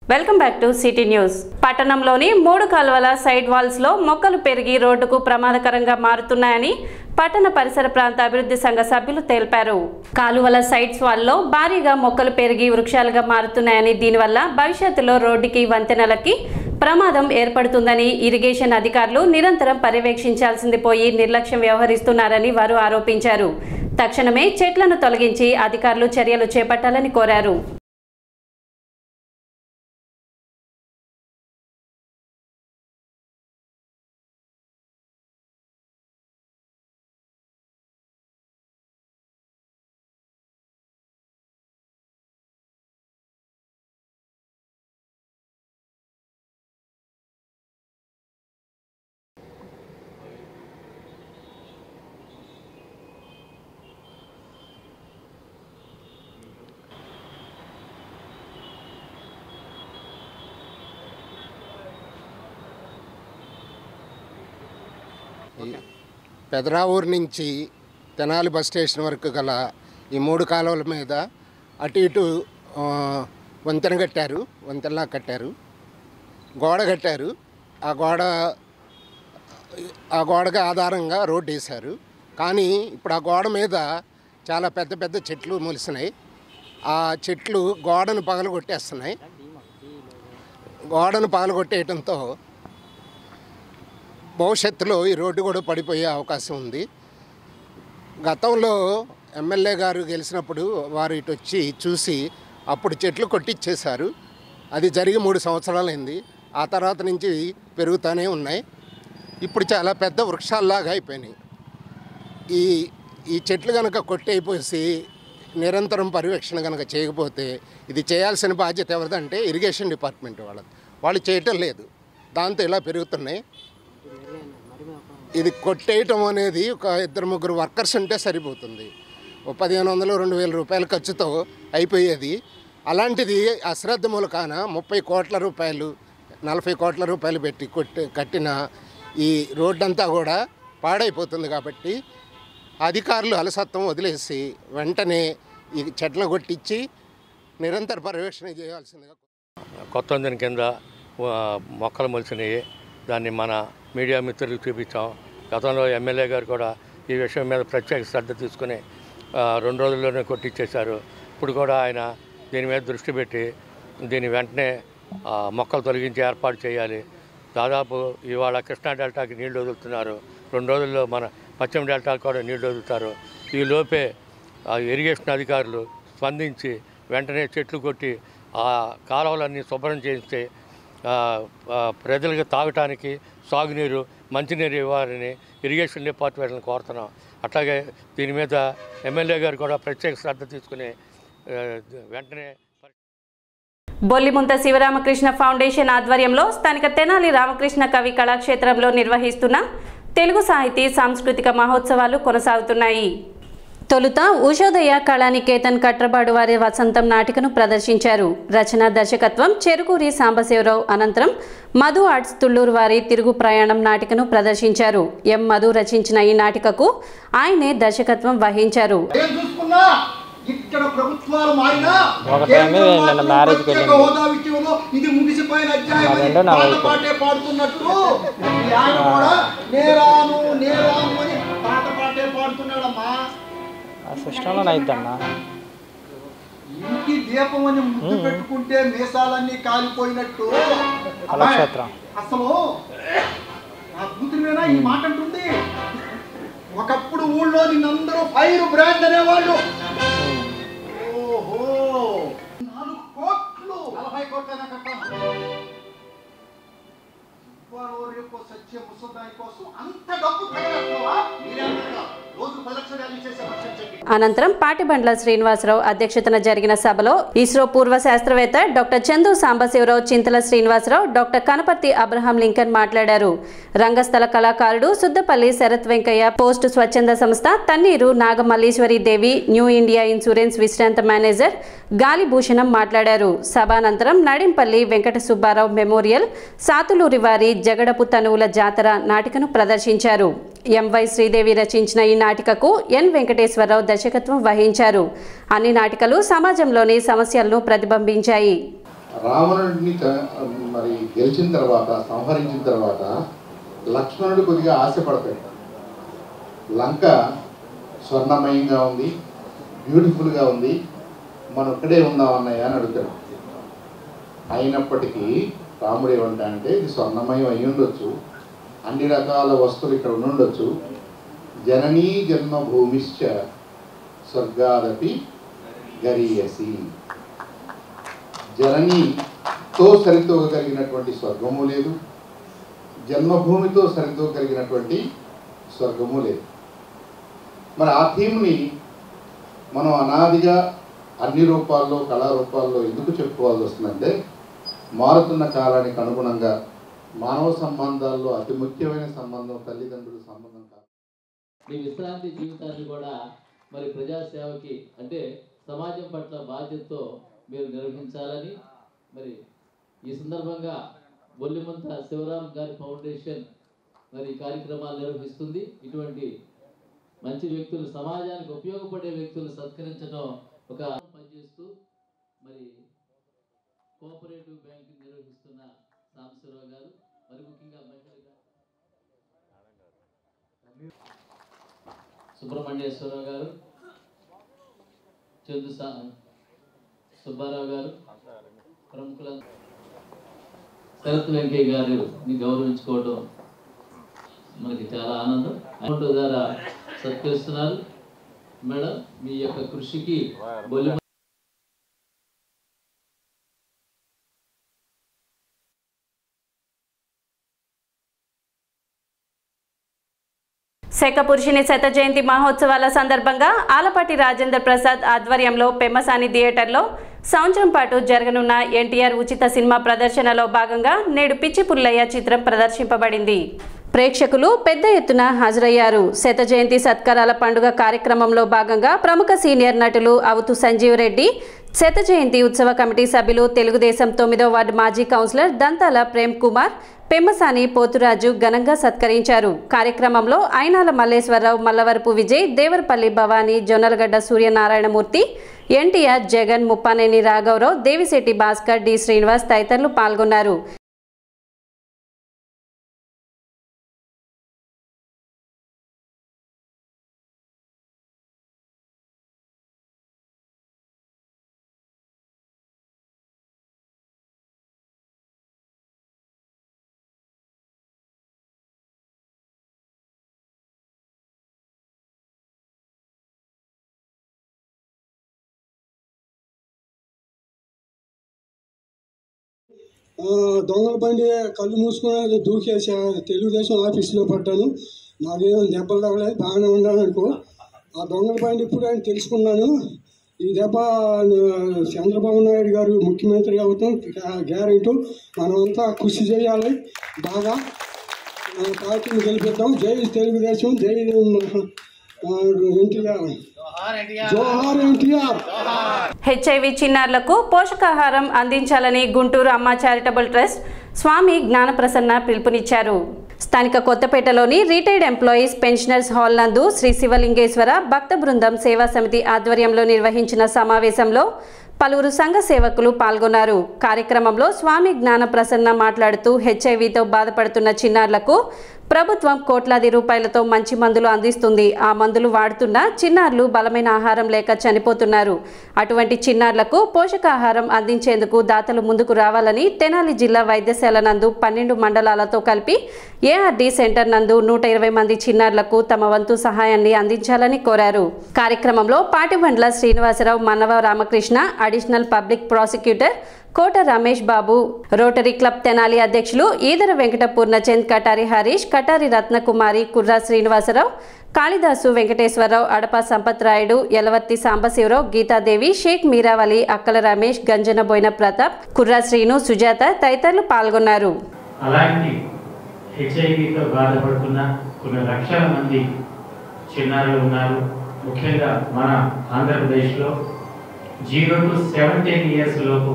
Welcome back to City News పట్టణంలోని మూడు కాలువల సైడ్ వాల్స్ లో మొక్కలు పెరిగి రోడ్డుకు ప్రమాదకరంగా మారుతున్నాయని పట్టణ పరిసర ప్రాంత అభివృద్ధి సంఘ సభ్యులు తెలిపారు కాలువల సైడ్స్ వాల్లో భారీగా మొక్కలు పెరిగి వృక్షాలుగా మారుతున్నాయని దీనివల్ల భవిష్యత్తులో రోడ్డుకి వంతెనలకి ప్రమాదం ఏర్పడుతుందని ఇరిగేషన్ అధికారులు నిరంతరం పర్యవేక్షించాల్సింది పోయి నిర్లక్ష్యం వ్యవహరిస్తున్నారని వారు ఆరోపించారు తక్షణమే చెట్లను తొలగించి అధికారులు చర్యలు చేపట్టాలని కోరారు ఈ పెదరావూరు నుంచి తెనాలి బస్ స్టేషన్ వరకు గల ఈ మూడు కాలువల మీద అటు ఇటు ఆ, వంతెన కట్టారు వంతెనలా కట్టారు గోడ కట్టారు ఆ గోడ ఆ గోడకి ఆధారంగా రోడ్డు వేశారు కానీ ఇప్పుడు ఆ గోడ మీద చాలా పెద్ద పెద్ద చెట్లు మొలిసినాయి ఆ చెట్లు గోడను పగలగొట్టేస్తున్నాయి గోడను పగలగొట్టేయడంతో భవిష్యత్తులో ఈ రోడ్డు కూడా పడిపోయే అవకాశం ఉంది గతంలో ఎమ్మెల్యే గారు గెలిచినప్పుడు వారు ఇటు వచ్చి చూసి అప్పుడు చెట్లు కొట్టిచ్చేశారు అది జరిగి మూడు సంవత్సరాలైంది ఆ తర్వాత నుంచి పెరుగుతూనే ఉన్నాయి ఇప్పుడు చాలా పెద్ద వృక్షాల్లాగా అయిపోయినాయి ఈ ఈ చెట్లు కనుక కొట్టయిపోసి నిరంతరం పర్యవేక్షణ కనుక చేయకపోతే ఇది చేయాల్సిన బాధ్యత ఎవరిదంటే ఇరిగేషన్ డిపార్ట్మెంట్ వాళ్ళది వాళ్ళు చేయటం లేదు దాంతో ఇలా పెరుగుతున్నాయి ఇది కొట్టేయటం అనేది ఒక ఇద్దరు ముగ్గురు వర్కర్స్ ఉంటే సరిపోతుంది ఓ పదిహేను వందలు రెండు వేల రూపాయల ఖర్చుతో అయిపోయేది అలాంటిది అశ్రద్ధ మూలకాన ముప్పై కోట్ల రూపాయలు నలభై కోట్ల రూపాయలు పెట్టి కొట్టి కట్టిన ఈ రోడ్డంతా కూడా పాడైపోతుంది కాబట్టి అధికారులు అలసత్వం వదిలేసి వెంటనే ఈ చెట్లను కొట్టించి నిరంతర పర్యవేక్షణ చేయాల్సిందిగా కొత్త వంతెన కింద ఆ, మొక్కలు మొలిచినాయి దాన్ని మన మీడియా మిత్రులకు చూపించాం గతంలో ఎమ్మెల్యే గారు కూడా ఈ విషయం మీద ప్రత్యేక శ్రద్ధ తీసుకుని ఆ, రెండు రోజుల్లోనే కొట్టించేశారు ఇప్పుడు కూడా ఆయన దీని మీద దృష్టి పెట్టి దీన్ని వెంటనే ఆ, మొక్కలు తొలగించి ఏర్పాటు చేయాలి దాదాపు ఇవాళ కృష్ణా డెల్టాకి నీళ్లు వదులుతున్నారు రెండు రోజుల్లో మన పశ్చిమ డెల్టాకి కూడా నీళ్లు వదులుతారు ఈ లోపే ఆ ఇరిగేషన్ అధికారులు స్పందించి వెంటనే చెట్లు కొట్టి ఆ కాలువలన్నీ శుభ్రం చేస్తే ఆ, ఆ, ప్రజలకు తాగటానికి సాగునీరు మంచినీరు ఇవ్వాలని ఇరిగేషన్ డిపార్ట్మెంట్ని కోరుతున్నాం అట్లాగే దీని మీద ఎమ్మెల్యే గారు కూడా ప్రత్యేక శ్రద్ధ తీసుకుని ఆ, వెంటనే బొల్లిముంత శివరామకృష్ణ ఫౌండేషన్ ఆధ్వర్యంలో స్థానిక తెనాలి రామకృష్ణ కవి కళాక్షేత్రంలో నిర్వహిస్తున్న తెలుగు సాహితీ సాంస్కృతిక మహోత్సవాలు కొనసాగుతున్నాయి తొలుత ఉషోదయ కళానికేతన్ కట్రబాడు వారి వసంతం నాటికను ప్రదర్శించారు రచన దర్శకత్వం చెరుకూరి సాంబశివరావు అనంతరం మధు ఆర్ట్స్ తుళ్లూరు వారి తిరుగు ప్రయాణం నాటికను ప్రదర్శించారు ఎం మధు రచించిన ఈ నాటికకు ఆయనే దర్శకత్వం వహించారు ఏం చూసుకున్నా ఇక్కడ ప్రభుత్వాలు మారినా ఒక కేంద్రం ఫ్యామిలీ నిన్న మాత్రం మ్యారేజ్కి ప్రత్యేక వెళ్ళింది. హోదా విషయంలో ఇది ముగిసిపోయిన అధ్యాయం అని అదేంటో నా పాట వైపు. పాటే పాడుతున్నట్టు ఈ ఆయన కూడా నేరాను నేరాను అని పాట పాటే పాడుతున్నాడమ్మా ఆ సిస్టంలో అయిద్దన్నా ఇంటి దీపం అని ముద్దు పెట్టుకుంటే మీసాలన్నీ కాలిపోయినట్టు అమ్మాయి, కళాక్షేత్రం. అసలు నా కూతురివేనా ఈ మాట అంటుంది ఒకప్పుడు ఊళ్ళో నిన్నందరూ ఫైర్ బ్రాండ్ అనేవాళ్ళు ఓహో నాలుగు కోట్లు నలభై కోట్లైనా కట్టాను ఇవ్వాలో రేపో సత్య ముసదాయి కోసం అంత డబ్బు తగలస్తున్నావా మీరే అంటారా? రోజు పది లక్షలు వ్యాల్యూ చేసే వర్షం చెప్పి అనంతరం పాటిబండ్ల శ్రీనివాసరావు అధ్యక్షతన జరిగిన సభలో ఇస్రో పూర్వ శాస్త్రవేత్త doctor Chandu Sambasivarao Chintala Srinivasarao doctor Kanaparthi Abraham Lincoln మాట్లాడారు రంగస్థల కళాకారుడు సుద్దపల్లి శరత్ వెంకయ్య పోస్ట్ స్వచ్ఛంద సంస్థ Tanneeru Nagamalleswari Devi New India Insurance విశ్రాంత మేనేజర్ గాలిభూషణం మాట్లాడారు సభానంతరం నడింపల్లి వెంకట సుబ్బారావు మెమోరియల్ సాతులూరి వారి జగడపు తనువుల జాతర నాటికను ప్రదర్శించారు ఎంవై శ్రీదేవి రచించిన ఈ నాటికకు ఎన్ వెంకటేశ్వరరావు దర్శకత్వం వహించారు అన్ని నాటికలు సమాజంలోని సమస్యలను ప్రతిబింబించాయి రావణుడిని చ- మరి గెలిచిన తర్వాత సంహరించిన తర్వాత లక్ష్మణుడు కొద్దిగా ఆశపడతాడు లంక స్వర్ణమయంగా ఉంది బ్యూటిఫుల్గా ఉంది మనం ఇక్కడే ఉందాం అన్నయ్య అని అడుగుతాడు అయినప్పటికీ రాముడు ఏమంటా అంటే ఇది స్వర్ణమయం అయి ఉండొచ్చు అన్ని రకాల వస్తువులు ఇక్కడ ఉండుండొచ్చు జననీ జన్మభూమిశ్చ స్వర్గాదపి గరీయసి జననీతో సరితూగగలిగినటువంటి స్వర్గము లేదు జన్మభూమితో సరితూగలిగినటువంటి స్వర్గము లేదు మరి ఆ థీమ్ని మనం అనాదిగా అన్ని రూపాల్లో కళారూపాల్లో ఎందుకు చెప్పుకోవాల్సి వస్తుందంటే మారుతున్న కాలానికి అనుగుణంగా మానవ సంబంధాల్లో అతి ముఖ్యమైన సంబంధం తల్లిదండ్రుల సంబంధం కాదు మీ విశ్రాంతి జీవితాన్ని కూడా మరి ప్రజాసేవకి అంటే సమాజం పట్ల బాధ్యతతో మీరు నిర్వహించాలని మరి ఈ సందర్భంగా బొల్లిమంత శివరాం గారి ఫౌండేషన్ మరి ఈ కార్యక్రమాలు నిర్వహిస్తుంది ఇటువంటి మంచి వ్యక్తులు సమాజానికి ఉపయోగపడే వ్యక్తులు సత్కరించడం ఒక పనిచేస్తూ మరి కోఆపరేటివ్ బ్యాంక్ నిర్వహిస్తున్న సాంబశివరావు గారు మరి ముఖ్యంగా మహిళగా సుబ్రహ్మణ్యేశ్వరరావు గారు చందు సా- సుబ్బారావు గారు ప్రముఖుల శరత్ వెంకయ్య గారు గౌరవించుకోవడం మనకి చాలా ఆనందం అమౌంట్ ద్వారా సత్కరిస్తున్నారు మేడం మీ యొక్క కృషికి బొల్లి శేఖ పురుషుని శత జయంతి మహోత్సవాల సందర్భంగా ఆలపాటి రాజేంద్ర ప్రసాద్ ఆధ్వర్యంలో పెమ్మసాని థియేటర్లో సంవత్సరం పాటు జరగనున్న ఎన్టీఆర్ ఉచిత సినిమా ప్రదర్శనలో భాగంగా నేడు పిచ్చి పుల్లయ్య చిత్రం ప్రదర్శింపబడింది ప్రేక్షకులు పెద్ద ఎత్తున హాజరయ్యారు శత జయంతి సత్కారాల పండుగ కార్యక్రమంలో భాగంగా ప్రముఖ సీనియర్ నటులు అవుతు సంజీవ్ రెడ్డి శత జయంతి ఉత్సవ కమిటీ సభ్యులు తెలుగుదేశం తొమ్మిదో వార్డు మాజీ కౌన్సిలర్ దంతాల ప్రేమ్ కుమార్ పెమ్మసాని పోతురాజు ఘనంగా సత్కరించారు కార్యక్రమంలో ఐనాల మల్లేశ్వరరావు మల్లవరపు విజయ్ దేవరపల్లి భవానీ జొన్నలగడ్డ సూర్యనారాయణమూర్తి ఎన్టీఆర్ జగన్ ముప్పానేని రాఘవరావు దేవిశెట్టి భాస్కర్ డి శ్రీనివాస్ తదితరులు పాల్గొన్నారు ఆ, దొంగల బండి కళ్ళు మూసుకుని దూకేసా తెలుగుదేశం ఆఫీసులో పడ్డాను నాకేం దెబ్బలు తగలేదు బాగానే ఉన్నాను అనుకో ఆ దొంగల బండి ఇప్పుడు అని తెలుసుకున్నాను ఈ దెబ్బ ఆ, చంద్రబాబు నాయుడు గారు ముఖ్యమంత్రి అవుతాం గ్యారెంటీ మనమంతా కృషి చేయాలి బాగా ఆ, పార్టీని గెలిపిద్దాం జై తెలుగుదేశం జై ఆ, ఎన్టీఆర్ జోహార్ ఎన్టీఆర్ హెచ్ఐవి చిన్నారులకు పోషకాహారం అందించాలని గుంటూరు అమ్మ చారిటబుల్ ట్రస్ట్ స్వామి జ్ఞానప్రసన్న పిలుపునిచ్చారు స్థానిక కొత్తపేటలోని రిటైర్డ్ ఎంప్లాయీస్ పెన్షనర్స్ హాల్ నందు శ్రీ శివలింగేశ్వర భక్త బృందం సేవా సమితి ఆధ్వర్యంలో నిర్వహించిన సమావేశంలో పలువురు సంఘ సేవకులు పాల్గొన్నారు కార్యక్రమంలో స్వామి జ్ఞానప్రసన్న మాట్లాడుతూ హెచ్ఐవితో బాధపడుతున్న చిన్నారులకు ప్రభుత్వం కోట్లాది రూపాయలతో మంచి మందులు అందిస్తుంది ఆ మందులు వాడుతున్న చిన్నారులు బలమైన ఆహారం లేక చనిపోతున్నారు అటువంటి చిన్నారులకు పోషకాహారం అందించేందుకు దాతలు ముందుకు రావాలని తెనాలి జిల్లా వైద్యశాల నందు పన్నెండు మండలాలతో కలిపి ఏఆర్డి సెంటర్ నందు నూట ఇరవై మంది చిన్నారులకు తమ వంతు సహాయాన్ని అందించాలని కోరారు కార్యక్రమంలో Patibandla Srinivasarao Mannava Ramakrishna additional public prosecutor Kota Ramesh Babu Rotary Club Tenali అధ్యక్షులు ఈదర వెంకట పూర్ణచంద్ కటారి హరీష్ కటారి రత్నకుమారి కుర్రా శ్రీనివాసరావు కాళిదాసు వెంకటేశ్వరరావు అడప సంపత్ రాయుడు యలవర్తి సాంబశివరావు గీతాదేవి షేక్ మీరావలి అక్కల రమేష్ గంజన బోయిన ప్రతాప్ కుర్రా శ్రీను సుజాత తదితరులు పాల్గొన్నారు అలాంటి హెచ్ఐవితో బాధపడుతున్న కొన్ని లక్షల మంది చిన్నారులు ఉన్నారు ముఖ్యంగా మన ఆంధ్రప్రదేశ్లో జీరో టు సెవెంటీన్ ఇయర్స్ లోపు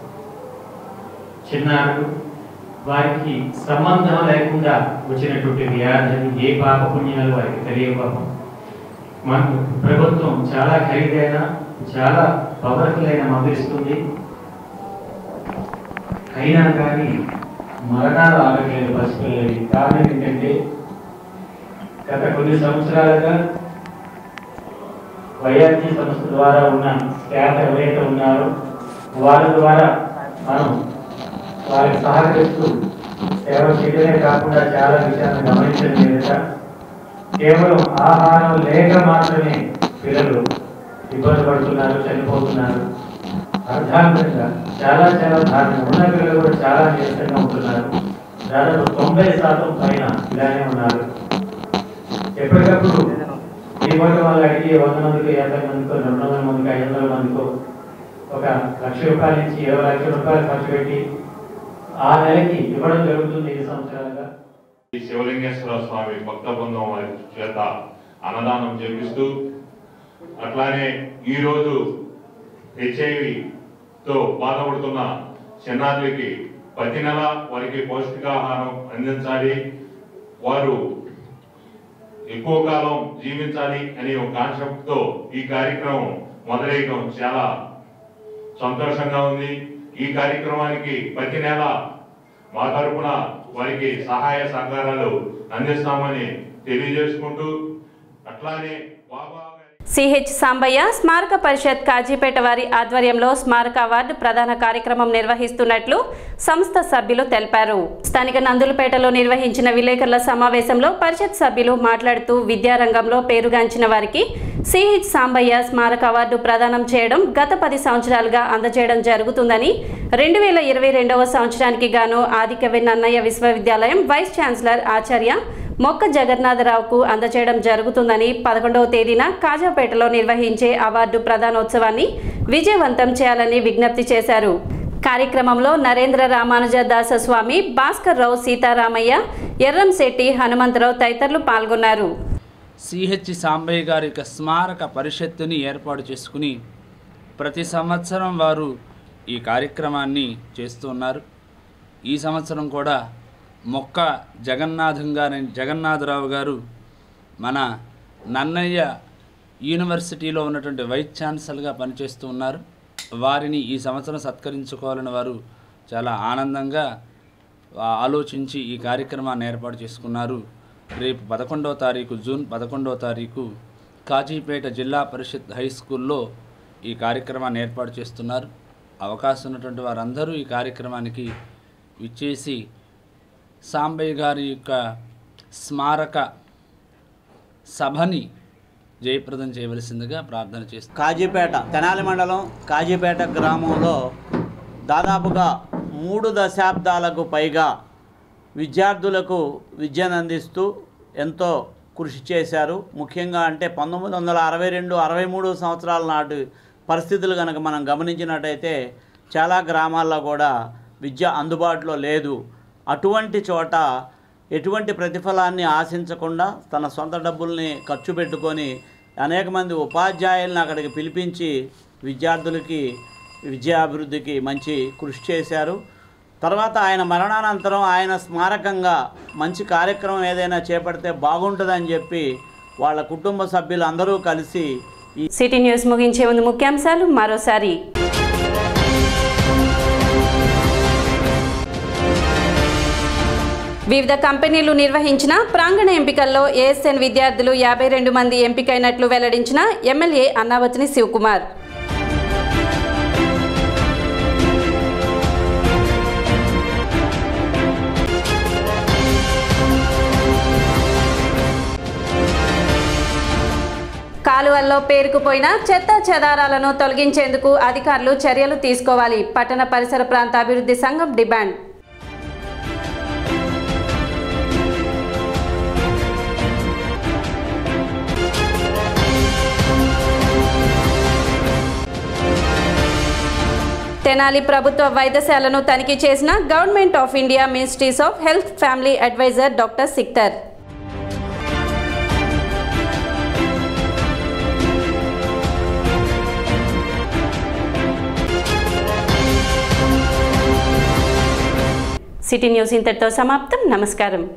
చిన్నారులు వారికి సంబంధం లేకుండా వచ్చినటువంటి వ్యాధి ఏ పాపపుణ్యాలు వారికి తెలియకపోవడం మన ప్రభుత్వం చాలా ఖరీదైన చాలా పవర్ఫుల్ అయిన మందు ఇస్తుంది అయినా కానీ మరణాలు ఆగట్లేదు పసిపిల్లలకి కారణం ఏంటంటే గత కొన్ని సంవత్సరాలుగా వైఆర్జీ సంస్థ ద్వారా ఉన్న స్టాఫ్ ఎవరైతే ఉన్నారో వారి ద్వారా మనం వారికి సహకరిస్తూ సేవ చేయడమే కాకుండా చాలా విషయాలను గమనించడం లేదట కేవలం ఆహారం లేక మాత్రమే పిల్లలు ఇబ్బంది పడుతున్నారు చనిపోతున్నారు అర్థాంతంగా చాలా చాలా దారుణం ఉన్న పిల్లలు కూడా చాలా నీరసంగా ఉంటున్నారు దాదాపు తొంభై శాతం పైన ఇలానే ఉన్నారు ఎప్పటికప్పుడు రిమోట్ వాళ్ళు అడిగి వంద మందికి యాభై మందికో రెండు వందల మందికి ఐదు వందల మందికో ఒక లక్ష రూపాయల నుంచి ఇరవై లక్షల రూపాయలు ఖర్చు పెట్టి ఆ నెలకి ఇవ్వడం జరుగుతుంది ఈ సంవత్సరాలుగా ఈ శివలింగేశ్వర స్వామి భక్త బృందం వారి చేత అన్నదానం చేపిస్తూ అట్లానే ఈరోజు హెచ్ఐవితో బాధపడుతున్న చిన్నారులకి ప్రతి నెల వారికి పౌష్టికాహారం అందించాలి వారు ఎక్కువ కాలం జీవించాలి అనే ఒక కాన్సెప్ట్ తో ఈ కార్యక్రమం మొదలయ్యడం చాలా సంతోషంగా ఉంది ఈ కార్యక్రమానికి ప్రతి నెల మా తరపున వారికి సహాయ సహకారాలు అందిస్తామని తెలియజేసుకుంటూ అట్లానే బాబా సిహెచ్ సాంబయ్య స్మారక పరిషత్ కాజీపేట వారి ఆధ్వర్యంలో స్మారక అవార్డు ప్రధాన కార్యక్రమం నిర్వహిస్తున్నట్లు సంస్థ సభ్యులు తెలిపారు స్థానిక నందులపేటలో నిర్వహించిన విలేకరుల సమావేశంలో పరిషత్ సభ్యులు మాట్లాడుతూ విద్యారంగంలో పేరుగాంచిన వారికి సిహెచ్ సాంబయ్య స్మారక అవార్డు ప్రదానం చేయడం గత పది సంవత్సరాలుగా అందజేయడం జరుగుతుందని రెండు వేల ఇరవై రెండవ సంవత్సరానికి గాను ఆదికవి నన్నయ్య విశ్వవిద్యాలయం వైస్ ఛాన్సలర్ ఆచార్య మొక్క జగన్నాథరావుకు అందజేయడం జరుగుతుందని పదకొండవ తేదీన కాజాపేటలో నిర్వహించే అవార్డు ప్రధానోత్సవాన్ని విజయవంతం చేయాలని విజ్ఞప్తి చేశారు కార్యక్రమంలో నరేంద్ర రామానుజ దాస స్వామి భాస్కర్ రావు సీతారామయ్య ఎర్రంశెట్టి హనుమంతరావు తదితరులు పాల్గొన్నారు సిహెచ్ సాంబయ్య గారి యొక్క స్మారక పరిషత్తుని ఏర్పాటు చేసుకుని ప్రతి సంవత్సరం వారు ఈ కార్యక్రమాన్ని చేస్తూ ఉన్నారు ఈ సంవత్సరం కూడా మొక్క జగన్నాథం గారి జగన్నాథరావు గారు మన నన్నయ్య యూనివర్సిటీలో ఉన్నటువంటి వైస్ ఛాన్సలర్గా పనిచేస్తూ ఉన్నారు వారిని ఈ సంవత్సరం సత్కరించుకోవాలని వారు చాలా ఆనందంగా ఆ, ఆలోచించి ఈ కార్యక్రమాన్ని ఏర్పాటు చేసుకున్నారు రేపు పదకొండవ తారీఖు జూన్ పదకొండవ తారీఖు కాజీపేట జిల్లా పరిషత్ హై స్కూల్లో ఈ కార్యక్రమాన్ని ఏర్పాటు చేస్తున్నారు అవకాశం ఉన్నటువంటి వారందరూ ఈ కార్యక్రమానికి విచ్చేసి సాంబయ్య గారి యొక్క స్మారక సభని జయప్రదం చేయవలసిందిగా ప్రార్థన చేస్తారు కాజీపేట తెనాలి మండలం కాజీపేట గ్రామంలో దాదాపుగా మూడు దశాబ్దాలకు పైగా విద్యార్థులకు విద్యను అందిస్తూ ఎంతో కృషి చేశారు ముఖ్యంగా అంటే పంతొమ్మిది వందల అరవై రెండు అరవై మూడు సంవత్సరాల నాటి పరిస్థితులు కనుక మనం గమనించినట్టయితే చాలా గ్రామాల్లో కూడా విద్య అందుబాటులో లేదు అటువంటి చోట ఎటువంటి ప్రతిఫలాన్ని ఆశించకుండా తన సొంత డబ్బుల్ని ఖర్చు పెట్టుకొని అనేక మంది ఉపాధ్యాయులను అక్కడికి పిలిపించి విద్యార్థులకి విద్యాభివృద్ధికి మంచి కృషి చేశారు తర్వాత ఆయన మరణానంతరం ఆయన స్మారకంగా మంచి కార్యక్రమం ఏదైనా చేపడితే బాగుంటుందని చెప్పి వాళ్ళ కుటుంబ సభ్యులు అందరూ కలిసి ఈ సిటీ న్యూస్ ముగించే ముందు ముఖ్యాంశాలు మరోసారి వివిధ కంపెనీలు నిర్వహించిన ప్రాంగణ ఎంపికల్లో ఏఎస్ఎన్ విద్యార్థులు యాభై రెండు మంది ఎంపికైనట్లు వెల్లడించిన ఎమ్మెల్యే అన్నావతిని శివకుమార్ కాలువల్లో పేరుకుపోయిన చెత్త చెదారాలను తొలగించేందుకు అధికారులు చర్యలు తీసుకోవాలి పట్టణ పరిసర ప్రాంత అభివృద్ధి సంఘం డిమాండ్ తెనాలి ప్రభుత్వ వైద్యశాలను తనిఖీ చేసిన government of India ministries of health family adviser doctor సిక్తర్ సిటీ న్యూస్ ఇంతటితో సమాప్తం నమస్కారం